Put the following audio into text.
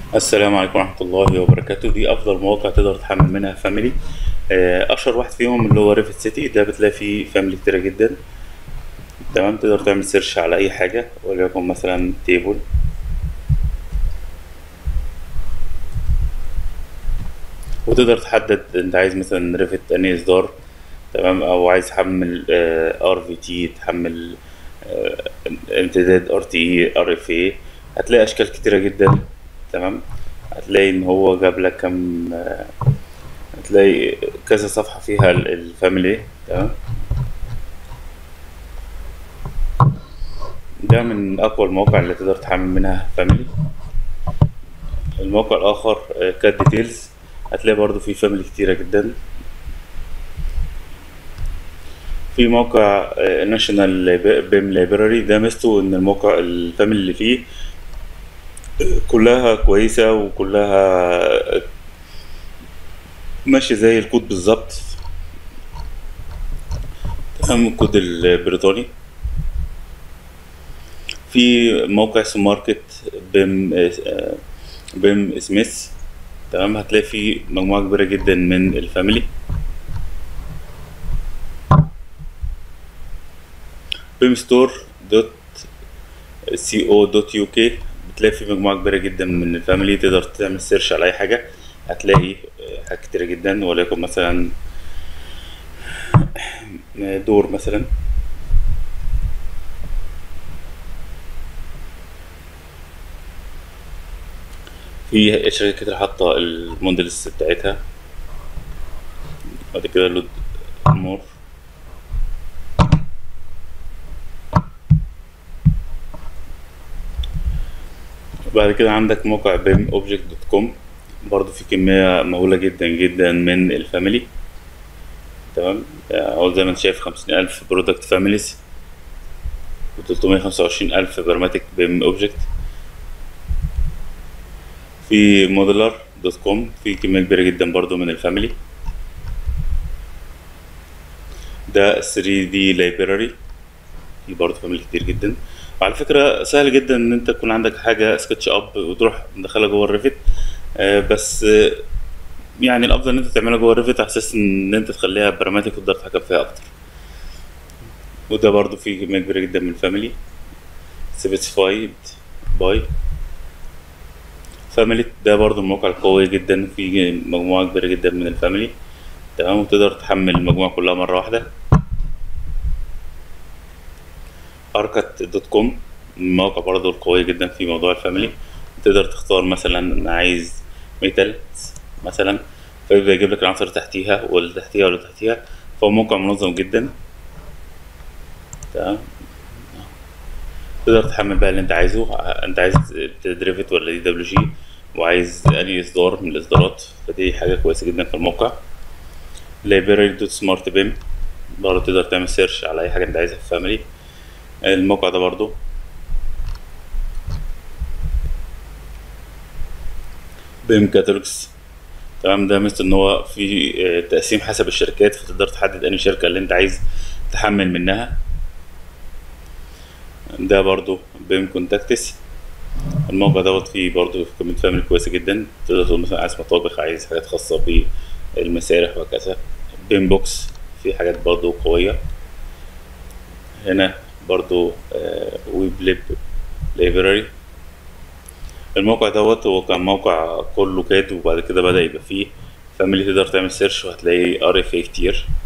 السلام عليكم ورحمة الله وبركاته دي أفضل مواقع تقدر تحمل منها فاميلي آه، أشهر واحد فيهم اللي هو ريفت سيتي ده بتلاقي فيه فاميلي كتيرة جدا تمام تقدر تعمل سيرش على أي حاجة وليكن مثلا تيبل وتقدر تحدد أنت عايز مثلا ريفت أنهي إصدار تمام أو عايز تحمل ار في تي تحمل آه، امتداد ار تي اي ار اف اي هتلاقي أشكال كتيرة جدا تمام هتلاقي ان هو جاب لك كم آه، هتلاقي كذا صفحة فيها ال- الفاميلي تمام ده من اقوى المواقع اللي تقدر تحمل منها فاميلي الموقع الاخر كات ديتيلز هتلاقي برضو فيه فاميلي كتيرة جدا في موقع ناشونال بيم لايبراري ده ميزته ان الموقع الفاميلي اللي فيه كلها كويسة وكلها ماشية زي الكود بالظبط تمام الكود البريطاني في موقع اسمه ماركت بيم آه، بيم سميث تمام هتلاقي فيه مجموعة كبيرة جدا من الفاميلي بيم ستور دوت سي او دوت يو كي بتلاقي فيه مجموعة كبيرة جدا من الفاميلي تقدر تعمل سيرش على أي حاجة هتلاقي آه، حاجات كتيرة جدا وليكن مثلا دور مثلا في شركات كتير حاطة المودلز بتاعتها بعد كده لود مور بعد كده عندك موقع بيم اوبجكت دوت كوم برضه في كمية مهولة جدا جدا من الفاميلي تمام أو زي ما انت شايف خمسين ألف برودكت فاميليز وتلتمية خمسة وعشرين ألف برماتيك بيم اوبجكت في موديلر دوت كوم في كمية كبيرة جدا برضو من الفاميلي ده 3 دي لايبراري في برضه فاميلي كتير جدا وعلى فكرة سهل جدا ان انت تكون عندك حاجة سكتش اب وتروح مدخلها جوه الريفت آه، بس آه، يعني الافضل ان انت تعملها جوه الريفت على اساس ان انت تخليها براماتيك وتقدر تتحكم فيها اكتر وده برضه فيه كمية كبيرة جدا من الفاميلي سبيسيفايد باي فاميلي ده برضو موقع قوي جدا فيه مجموعة كبيرة جدا من الفاميلي تمام وتقدر تحمل المجموعة كلها مرة واحدة اركت دوت كوم موقع برضو القوي جدا في موضوع الفاميلي تقدر تختار مثلا انا عايز ميتال مثلا فيبدأ يجيب لك العناصر تحتيها واللي تحتيها واللي تحتيها فهو موقع منظم جدا تمام تقدر تحمل بقى اللي انت عايزه انت عايز دريفت ولا دي دبليو جي وعايز انهي اصدار من الاصدارات فدي حاجه كويسه جدا في الموقع library دوت سمارت بيم برضه تقدر تعمل سيرش على اي حاجه انت عايزها في فاميلي الموقع ده برضه بيم كاتالوجز تمام ده مثل ان هو في آه، تقسيم حسب الشركات فتقدر تحدد انهي شركه اللي انت عايز تحمل منها ده برضو بيم كونتاكتس الموقع دوت فيه برضو كمية فاميلي كويسة جدا تقدر تقول مثلا عايز مطابخ عايز حاجات خاصة بالمسارح وهكذا بيم بوكس في حاجات برضو قوية هنا برضو آه، ويب ليب لايبراري الموقع دوت هو كان موقع كله كاد وبعد كده بدأ يبقى فيه فاميلي تقدر تعمل سيرش وهتلاقي ار اف اي كتير